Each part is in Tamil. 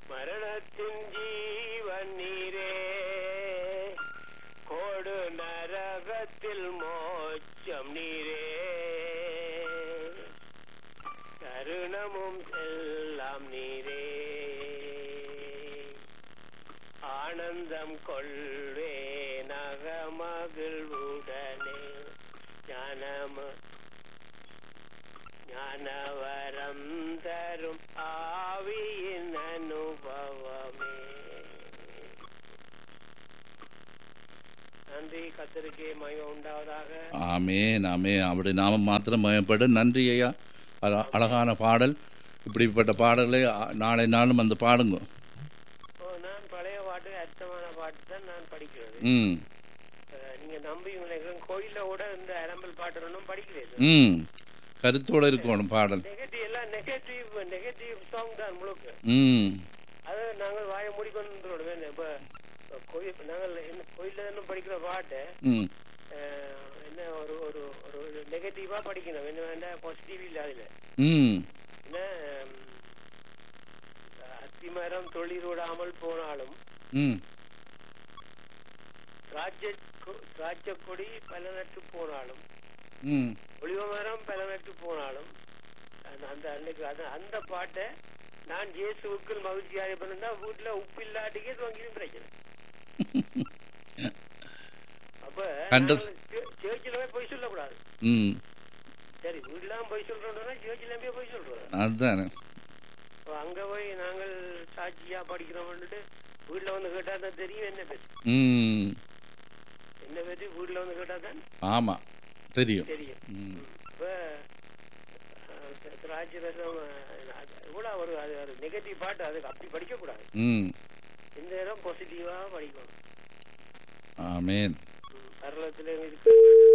மரணத்தின் ஜீவன் நீரே கோடு நரகத்தில் மோட்சம் நீரே தருணமும் எல்லாம் நீரே ஆனந்தம் கொள்வே நகமகிழ்வுடனே ஞானம ஞானவரம் தரும் ஆவியின் அனுபவமே நன்றி கத்தருக்கே மயம் உண்டாவதாக ஆமேன் ஆமே அப்படி நாம மாத்திரம் மயப்படும் நன்றி ஐயா அழ- அழகான பாடல் இப்படிப்பட்ட பாடலை அ- நாளை நாளும் அந்த பாடுங்க ஓ, நான் பழைய பாட்டு அர்த்தமான பாட்டு தான் நான் படிக்கிறது ம் அஹ், நீங்க நம்புவீங்களே கோயில்ல கூட இந்த அரம்பல் பாட்டு ஒன்றும் படிக்கிறது ம் கருத்தோட இருக்கணும் பாடல் நெகட்டிவ் எல்லாம் நெகட்டிவ் நெகட்டிவ் சாங் தான் முழுக்க ம் அது நாங்கள் வாயை மூடிக்கொண்டு இப்ப கோயில் நாங்கள் என்ன கோயில்ல தானே படிக்கிற பாட்டை ம் அஹ், என்ன ஒரு ஒரு ஒரு நெகட்டிவா படிக்கணும் என்ன வேண்டாம் பாசிட்டிவ் இல்ல அதுல ம் என்ன ஹம், அத்திமரம் தொழிலூடாமல் போனாலும் ம் ராஜ்ய ராஜ்ய கொடி பல நட்டு போனாலும் ம் ஒளிவ மரம் பல நட்டு போனாலும் அந்த அந்த அன்னைக்கு அந்த- அந்த பாட்டை நான் இயேசுவுக்குள் மகிழ்ச்சியாக பண்ணா வீட்டுல உப்பு இல்லாட்டிக்கே துவங்கியும் பிரச்சனை அப்ப கண்டது. சேர்ச்சில போய் சொல்லக்கூடாது ம் சரி வீட்டுல போய் சொல்றோம்னா சேர்ச்சில போய் போய் சொல்றோம் அதுதானே அப்ப அங்க போய் நாங்கள் சாட்சியா படிக்கிறோம்னுட்டு வீட்டுல வந்து கேட்டா தான் தெரியும் என்ன பத்தி ம் என்ன பத்தி வீட்டுல வந்து கேட்டா தான் ஆமாம் தெரியும் தெரியும் ம் இப்ப ராஜ்யரசம் கூட ஒரு அது ஒரு நெகட்டிவ் பாட்டு அதுக்கு அப்படி படிக்க கூடாது ம் இந்த நேரம் பாசிட்டிவா படிக்கணும் ஆமேன் பரலத்துல இருக்கு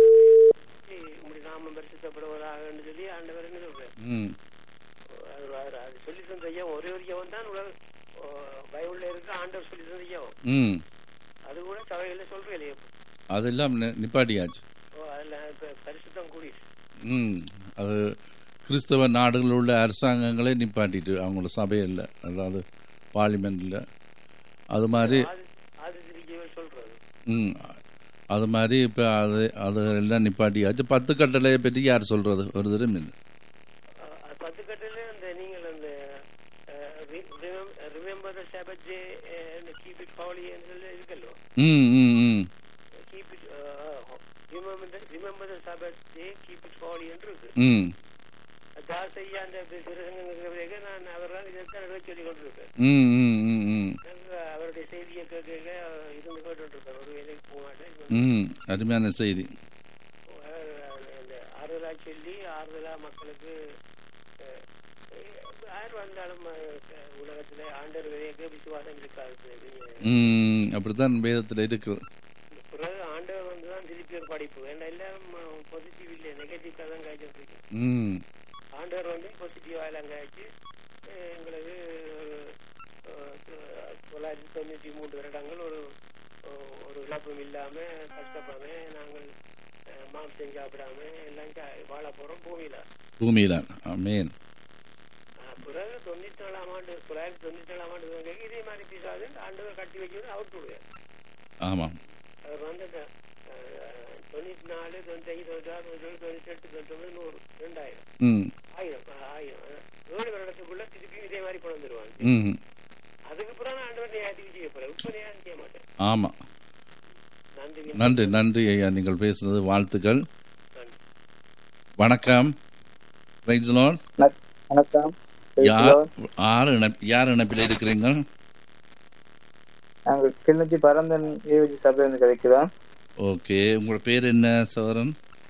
இப்படி நாம பரிசுத்தப்படுவதாக சொல்லி ஆண்டவர் என்ன சொல்றாரு ம் அது அது- அது சொல்லி தந்த ஐயா ஒரே ஒரு ஐயாவும் தான் உலக ஓ, பைபிள்ல இருக்க ஆண்டவர் சொல்லி தந்த ஐயாவும் ம் அது கூட சபையில சொல்றேன் இல்லையா அதெல்லாம் நி- நிப்பாட்டியாச்சு ஓ, அதுல இப்ப பரிசுத்தம் கூடிடுச்சு ம் அது கிறிஸ்தவ நாடுகளில் உள்ள அரசாங்கங்களே நிப்பாட்டிட்டு அவங்களோட சபையில் அதாவது பார்லிமெண்ட்டில் அது மாதிரி அது அது திருச்சியை சொல்றது ம் அது மாதிரி இப்போ அது அது எல்லாம் நிப்பாட்டியாச்சு பத்து கட்டளையை பற்றி யார் சொல்கிறது ஒரு தரம் இல்லை அஹ் அது பத்து கட்டில அந்த நீங்கள் அந்த remember the Sabbath day keep it holy சொல்லி இருக்கல்லோ ம் ம் ம் keep it remember the Sabbath day keep it holy என்று இருக்கு ம் தாஸ் ஐயா அந்த சிறுசங்க நான் அவர்தான் இதைத்தான் எழுத சொல்லி கொண்டிருக்கேன் ம் ம் ம் ம் நாங்க அவருடைய செய்தியை கேட்க இருந்து கேட்டு இருக்கேன் ஒரு வேலைக்கு போக மாட்டேன் ம் அருமையான செய்தி அவர் அந்த ஆறுதலா சொல்லி ஆறுதலா மக்களுக்கு அஹ், யார் வந்தாலும் அஹ், உலகத்துல ஆண்டர் விதையக்க விசுவாசம் இருக்காது ம் அப்படித்தான் வேதத்தில் இருக்குது பிறகு ஆண்டவர் வந்து தான் திருப்பி ஒரு படிப்பு ஏன்னா எல்லாரும் பாசிட்டிவ் இல்லை நெகட்டிவ் தான் காய்ச்சிட்டு இருக்கு ம் ஆண்டவர் வந்து பாசிட்டிவா எல்லாம் காய்ச்சி அஹ், எங்களுக்கு அஹ், தொள்ளாயிரத்தி தொண்ணூத்தி மூன்று வருடங்கள் ஒரு அஹ், ஒரு இழப்பும் இல்லாம கஷ்டப்படாம நாங்கள் அஹ், மாம்சம் சாப்பிடாம எல்லாம் சா- வாழ போறோம் பூமியில பூமியில் ஆமேன் ஆஹ் பிறகு தொண்ணூத்தி நாலாம் ஆண்டு தொள்ளாயிரத்தி தொண்ணூத்தி நாலாம் ஆண்டு துவங்கி இதே மாதிரி பிசாது ஆண்டவர் கட்டி வச்சு அவுட் விடுவார் ஆமாம் அவர் வந்து அந்த, ஆஹ், தொண்ணூத்தி நாலு தொண்ணூத்தி ஐந்து தொண்ணூத்தி ஆறு தொண்ணூத்தி ஏழு தொண்ணூத்தி எட்டு தொண்ணூத்தி ஒன்பது நூறு ரெண்டாயிரம் ம் ஆயிரம் ஆஹ், ஆயிரம் ஆஹ், ஏழு வருடத்துக்குள்ள திருப்பி இதே மாதிரி கொண்டு வந்துருவாங்க ம் அதுக்கு பிறகு ஆண்டவர் நியாயத்துக்கு செய்ய போறேன் இப்ப நியாயம் செய்ய மாட்டேன் ஆமாம் நன்றி நன்றி நன்றி ஐயா நீங்கள் பேசுனது வாழ்த்துக்கள் நன்றி வணக்கம் Praise the Lord. வணக்- வணக்கம் யார் யார் இணைப்- யார் இணைப்பில் இருக்கிறீங்க நாங்கள் கிளிநொச்சி பரந்தன் ஏவிஜி சபையிலிருந்து கிடைக்கிறோம் ஓகே உங்களோட பேர் என்ன சோரன்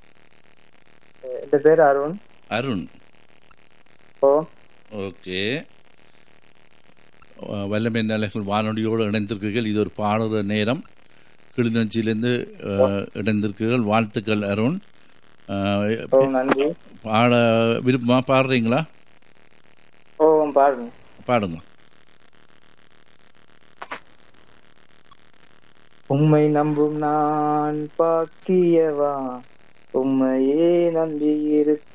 என் பேர் Arun Arun oh okay ah, வல்லமை நிலைகள் வானொலியோடு இணைந்திருக்கிறீர்கள் இது ஒரு பாடுற நேரம் கிளிநொச்சியிலேருந்து அஹ், இணைந்திருக்கிறீர்கள் வாழ்த்துக்கள் அருண் அஹ், ஓ நன்றி பாட விருப்பமா பாடுறீங்களா ஓ பாருங்க பாடுங்க உம்மை நம்பும் நான் பாக்கியவா உம்மையே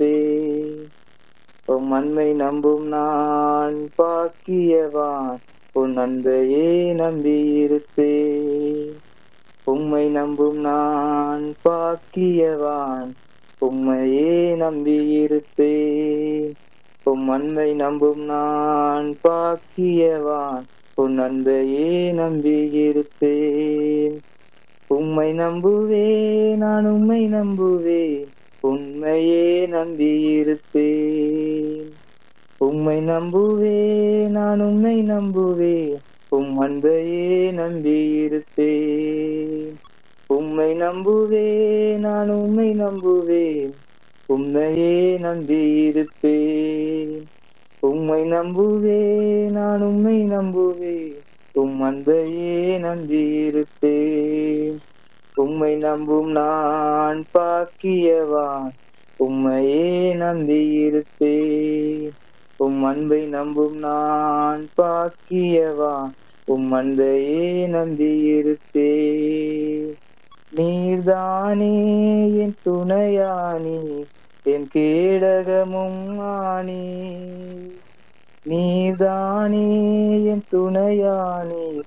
நம்பியிருப்பேன் உம் அன்பை நம்பும் நான் பாக்கியவான் உன் அன்பையே நம்பியிருப்பேன் உம்மை நம்பும் நான் பாக்கியவான் உம்மையே நம்பியிருப்பேன் உம் அன்பை நம்பும் நான் பாக்கியவான் உன் அன்பையே நம்பியிருப்பேன் உம்மை நம்புவேன் நான் உம்மை நம்புவேன் உண்மையே நம்பியிருப்பேன் உம்மை நம்புவேன் நான் உம்மை நம்புவேன் உம் அன்பையே நம்பியிருப்பேன் உம்மை நம்புவேன் நான் உம்மை நம்புவேன் உம்மையே நம்பியிருப்பேன் உம்மை நம்புவேன் நான் உம்மை நம்புவேன் உம் அன்பையே நம்பியிருப்பேன் உம்மை நம்பும் நான் பாக்கியவான் உம்மையே நம்பியிருப்பேன் உம் அன்பை நம்பும் நான் பாக்கியவான் உம் அன்பையே நம்பியிருப்பேன் நீர்தானே என் துணையானி என் கேடகமும் ஆனி நீர்தானே என் துணையானி